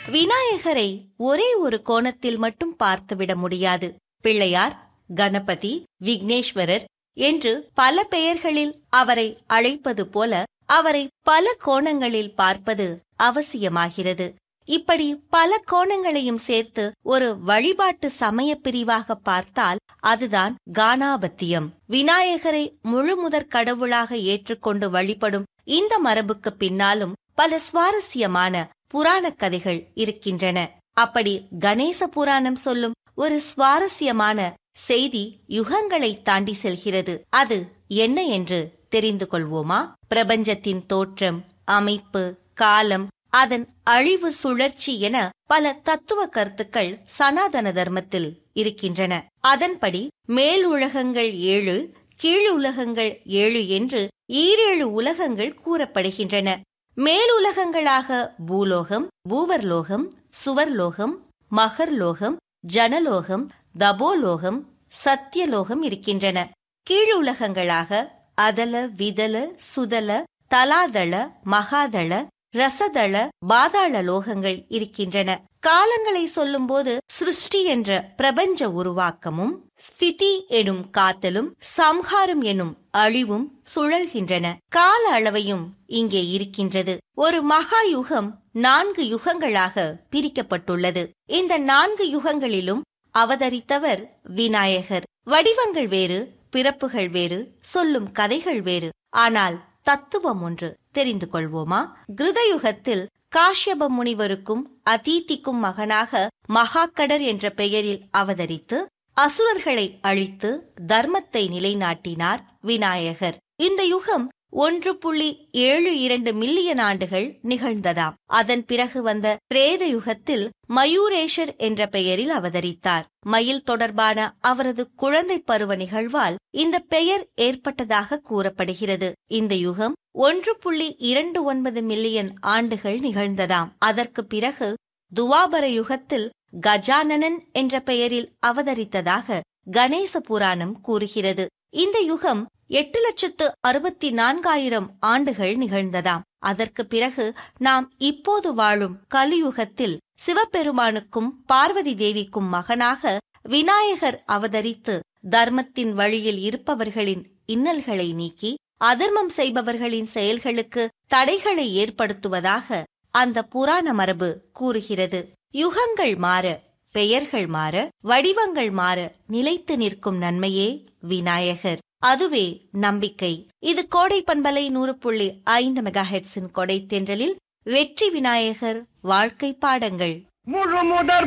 விநாயகரை ஒரே ஒரு கோணத்தில் மட்டும் பார்த்துவிட முடியாது பிள்ளையார் கணபதி விக்னேஸ்வரர் என்று பல பெயர்களில் அவரை அழைப்பது போல அவரை பல கோணங்களில் பார்ப்பது அவசியமாகிறது இப்படி பல கோணங்களையும் சேர்த்து ஒரு வழிபாட்டு சமய பிரிவாக பார்த்தால் அதுதான் கானாபத்தியம் விநாயகரை முழுமுதற் கடவுளாக ஏற்றுக்கொண்டு வழிபடும் இந்த மரபுக்கு பின்னாலும் பல சுவாரஸ்யமான புராணக் கதைகள் இருக்கின்றன அப்படி கணேச புராணம் சொல்லும் ஒரு சுவாரஸ்யமான செய்தி யுகங்களை தாண்டி செல்கிறது அது என்ன என்று தெரிந்து கொள்வோமா பிரபஞ்சத்தின் தோற்றம் அமைப்பு காலம் அதன் அழிவு சுழற்சி என பல தத்துவ கருத்துக்கள் சனாதன தர்மத்தில் இருக்கின்றன அதன்படி மேல் உலகங்கள் ஏழு கீழ் உலகங்கள் ஏழு என்று ஈரேழு உலகங்கள் கூறப்படுகின்றன மேல் உலகங்களாக பூலோகம் பூவர்லோகம் சுவர்லோகம் மகர்லோகம் ஜனலோகம் தபோலோகம் சத்தியலோகம் இருக்கின்றன கீழுலகங்களாக அதல விதல சுதல தலாதள மகாதள ரசதள பாதாள லோகங்கள் இருக்கின்றன காலங்களை சொல்லும்போது சிருஷ்டி என்ற பிரபஞ்ச உருவாக்கமும் ஸ்திதி எனும் காத்தலும் சம்ஹாரம் எனும் அழிவும் சுழல்கின்றன கால அளவையும் இங்கே இருக்கின்றது ஒரு மகா யுகம் நான்கு யுகங்களாக பிரிக்கப்பட்டுள்ளது இந்த நான்கு யுகங்களிலும் அவதரித்தவர் விநாயகர் வடிவங்கள் வேறு பிறப்புகள் வேறு சொல்லும் கதைகள் வேறு ஆனால் தத்துவம் ஒன்று தெரிந்து கொள்வோமா கிருதயுகத்தில் காஷ்யப முனிவருக்கும் அதீதிக்கும் மகனாக மகாக்கடர் என்ற பெயரில் அவதரித்து அசுரர்களை அழித்து தர்மத்தை நிலைநாட்டினார் விநாயகர் இந்த யுகம் ஒன்று புள்ளி ஏழு இரண்டு மில்லியன் ஆண்டுகள் நிகழ்ந்ததாம் அதன் பிறகு வந்த திரேத யுகத்தில் மயூரேஷர் என்ற பெயரில் அவதரித்தார் மயில் தொடர்பான அவரது குழந்தை பருவ நிகழ்வால் இந்த பெயர் ஏற்பட்டதாக கூறப்படுகிறது இந்த யுகம் ஒன்று புள்ளி இரண்டு ஒன்பது மில்லியன் ஆண்டுகள் நிகழ்ந்ததாம் அதற்கு பிறகு துவாபர யுகத்தில் கஜானனன் என்ற பெயரில் அவதரித்ததாக கணேச புராணம் கூறுகிறது இந்த யுகம் எட்டு லட்சத்து அறுபத்தி நான்காயிரம் ஆண்டுகள் நிகழ்ந்ததாம் அதற்கு பிறகு நாம் இப்போது வாழும் கலியுகத்தில் சிவபெருமானுக்கும் பார்வதி தேவிக்கும் மகனாக விநாயகர் அவதரித்து தர்மத்தின் வழியில் இருப்பவர்களின் இன்னல்களை நீக்கி அதர்மம் செய்பவர்களின் செயல்களுக்கு தடைகளை ஏற்படுத்துவதாக அந்த புராண மரபு கூறுகிறது யுகங்கள் மாற பெயர்கள் மாற வடிவங்கள் மாற நிலைத்து நிற்கும் நன்மையே விநாயகர் அதுவே நம்பிக்கை இது கோடை பண்பலை நூறு புள்ளி ஐந்து மெகா ஹெட்ஸின் கொடை தென்றலில் வெற்றி விநாயகர் வாழ்க்கை பாடங்கள் முழு முதற்